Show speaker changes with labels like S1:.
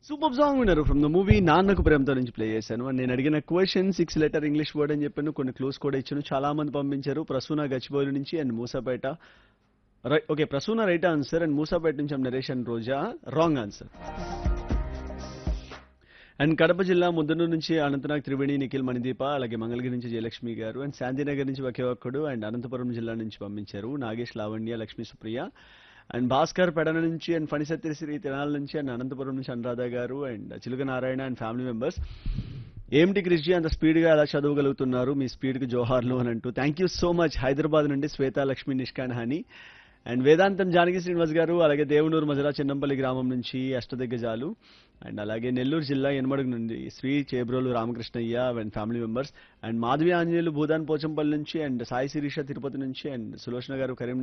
S1: super song విన్నారు from the movie Nannaku Prematho నుంచి play చేశాను అండ్ నేను అడిగిన question six letter English word అని చెప్పాను కొన్ని క్లూస్ కూడా ఇచ్చాను చాలా మంది పంపించారు ప్రసూన గచ్చిబౌలి నుంచి and Moosapet right okay Prasuna right answer and Moosapet నుంచి నరేషన్ Roja wrong answer and Kadapa జిల్లా ముద్దనూరు నుంచి అనంతనాగ్ త్రివేణి నిఖిల్ మణిదీప అలాగే మంగళగిరి నుంచి జయలక్ష్మి గారు అండ్ శాంతినగర్ నుంచి ఒకే ఒక్కడు అండ్ అనంతపురం జిల్లా నుంచి పంపించారు నాగేష్ లావణ్య లక్ష్మీ సుప్రియ అండ్ భాస్కర్ పెడన నుంచి అండ్ ఫణిసత్యశ్రీ తినాల నుంచి అండ్ అనంతపురం నుంచి అనురాధ గారు అండ్ చిలుక నారాయణ అండ్ ఫ్యామిలీ మెంబర్స్ ఏమిటి క్రిష్జీ అంత స్పీడ్గా ఎలా చదవగలుగుతున్నారు మీ స్పీడ్కి జోహార్లు అని అంటూ thank you so much Hyderabad నుండి శ్వేత లక్ష్మి నిష్కాన్ హాని అండ్ వేదాంతం జానకి శ్రీనివాస్ గారు అలాగే దేవునూరు మజరా చిన్నంపల్లి గ్రామం నుంచి అష్టదిగ్గజాలు అండ్ అలాగే నెల్లూరు జిల్లా ఎనమడుగు నుండి Shri Chebrolu Ramakrishnaiah and family members and Madhavi Anjaneyulu Bhoodan Pochampally నుంచి అండ్ సాయి శిరీష తిరుపతి నుంచి అండ్ సులోచన గారు కరీంనగర్